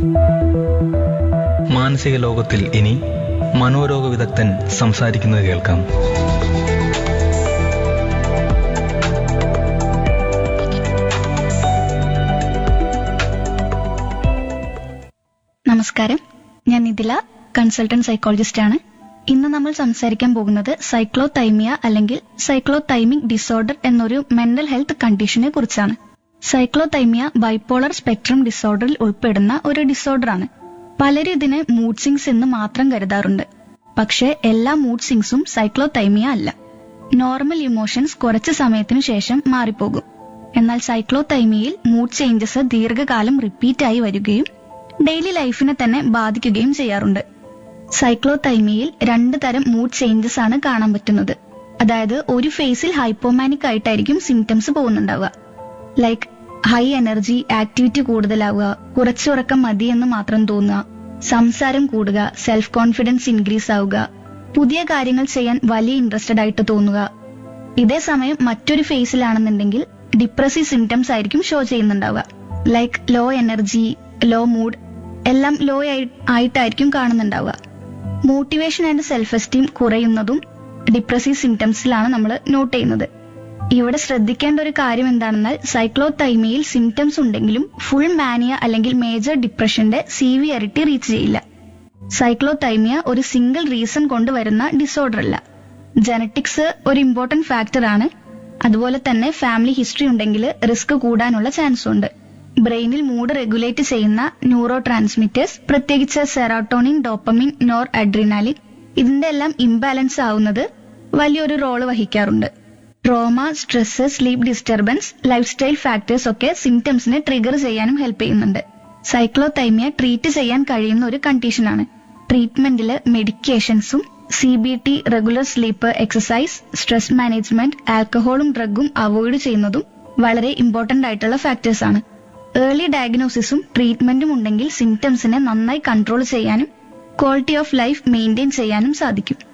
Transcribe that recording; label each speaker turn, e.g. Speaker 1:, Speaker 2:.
Speaker 1: മാനസിക ലോകത്തിൽ ഇനി മനോരോഗ വിദഗ്ധൻ സംസാരിക്കുന്നത് കേൾക്കാം
Speaker 2: നമസ്കാരം ഞാൻ നിതില കൺസൾട്ടന്റ് സൈക്കോളജിസ്റ്റ് ആണ് ഇന്ന് നമ്മൾ സംസാരിക്കാൻ പോകുന്നത് സൈക്ലോതൈമിയ അല്ലെങ്കിൽ സൈക്ലോതൈമിക് ഡിസോർഡർ എന്നൊരു മെന്റൽ ഹെൽത്ത് കണ്ടീഷനെ കുറിച്ചാണ് സൈക്ലോതൈമിയ ബൈപ്പോളർ സ്പെക്ട്രം ഡിസോർഡറിൽ ഉൾപ്പെടുന്ന ഒരു ഡിസോർഡറാണ് പലരും ഇതിനെ മൂഡ് സിങ്സ് എന്ന് മാത്രം കരുതാറുണ്ട് പക്ഷേ എല്ലാ മൂഡ് സിങ്സും സൈക്ലോതൈമിയ അല്ല നോർമൽ ഇമോഷൻസ് കുറച്ച് സമയത്തിനു ശേഷം മാറിപ്പോകും എന്നാൽ സൈക്ലോതൈമിയയിൽ മൂഡ് ചേഞ്ചസ് ദീർഘകാലം റിപ്പീറ്റ് ആയി വരികയും ഡെയിലി ലൈഫിനെ തന്നെ ബാധിക്കുകയും ചെയ്യാറുണ്ട് സൈക്ലോതൈമിയയിൽ രണ്ട് തരം മൂഡ് ചേഞ്ചസ് ആണ് കാണാൻ പറ്റുന്നത് അതായത് ഒരു ഫേസിൽ ഹൈപ്പോമാനിക് ആയിട്ടായിരിക്കും സിംറ്റംസ് പോകുന്നുണ്ടാവുക ലൈക്ക് ഹൈ എനർജി ആക്ടിവിറ്റി കൂടുതലാവുക കുറച്ചുറക്കം മതി എന്ന് മാത്രം തോന്നുക സംസാരം കൂടുക സെൽഫ് കോൺഫിഡൻസ് ഇൻക്രീസ് ആവുക പുതിയ കാര്യങ്ങൾ ചെയ്യാൻ വലിയ ഇൻട്രസ്റ്റഡ് ആയിട്ട് തോന്നുക ഇതേ സമയം മറ്റൊരു ഫേസിലാണെന്നുണ്ടെങ്കിൽ ഡിപ്രസീവ് സിംറ്റംസ് ആയിരിക്കും ഷോ ചെയ്യുന്നുണ്ടാവുക like low energy low mood എല്ലാം ലോ ആയിട്ടായിരിക്കും കാണുന്നുണ്ടാവുക മോട്ടിവേഷൻ ആൻഡ് സെൽഫ് എസ്റ്റീം കുറയുന്നതും ഡിപ്രസീവ് സിംറ്റംസിലാണ് നമ്മൾ നോട്ട് ചെയ്യുന്നത് ഇവിടെ ശ്രദ്ധിക്കേണ്ട ഒരു കാര്യം എന്താണെന്നാൽ സൈക്ലോതൈമിയയിൽ സിംറ്റംസ് ഉണ്ടെങ്കിലും ഫുൾ മാനിയ അല്ലെങ്കിൽ മേജർ ഡിപ്രഷന്റെ സീവിയറിറ്റി റീച്ച് ചെയ്യില്ല സൈക്ലോതൈമിയ ഒരു സിംഗിൾ റീസൺ കൊണ്ട് വരുന്ന ഡിസോർഡർ അല്ല ജനറ്റിക്സ് ഒരു ഇമ്പോർട്ടന്റ് ഫാക്ടർ ആണ് അതുപോലെ തന്നെ ഫാമിലി ഹിസ്റ്ററി ഉണ്ടെങ്കിൽ റിസ്ക് കൂടാനുള്ള ചാൻസും ഉണ്ട് ബ്രെയിനിൽ മൂഡ് റെഗുലേറ്റ് ചെയ്യുന്ന ന്യൂറോ ട്രാൻസ്മിറ്റേഴ്സ് പ്രത്യേകിച്ച് സെറാട്ടോണിൻ ഡോപ്പമിൻ നോർ അഡ്രിനാലിൻ ഇതിന്റെ എല്ലാം ഇംബാലൻസ് ആവുന്നത് വലിയൊരു റോള് വഹിക്കാറുണ്ട് trauma stress sleep disturbance lifestyle factors ഒക്കെ സിംറ്റംസിനെ ട്രിഗർ ചെയ്യാനും ഹെൽപ്പ് ചെയ്യുന്നുണ്ട് സൈക്ലോതൈമിയ ട്രീറ്റ് ചെയ്യാൻ കഴിയുന്ന ഒരു കണ്ടീഷനാണ് ട്രീറ്റ്മെന്റില് മെഡിക്കേഷൻസും C B T regular sleep exercise stress management ആൽക്കഹോളും ഡ്രഗും അവോയ്ഡ് ചെയ്യുന്നതും വളരെ ഇമ്പോർട്ടന്റ് ആയിട്ടുള്ള ഫാക്ടേഴ്സ് ആണ് ഏർലി ഡയഗ്നോസിസും ട്രീറ്റ്മെന്റും ഉണ്ടെങ്കിൽ സിംറ്റംസിനെ നന്നായി കൺട്രോൾ ചെയ്യാനും ക്വാളിറ്റി ഓഫ് ലൈഫ് മെയിൻറ്റെയിൻ ചെയ്യാനും സാധിക്കും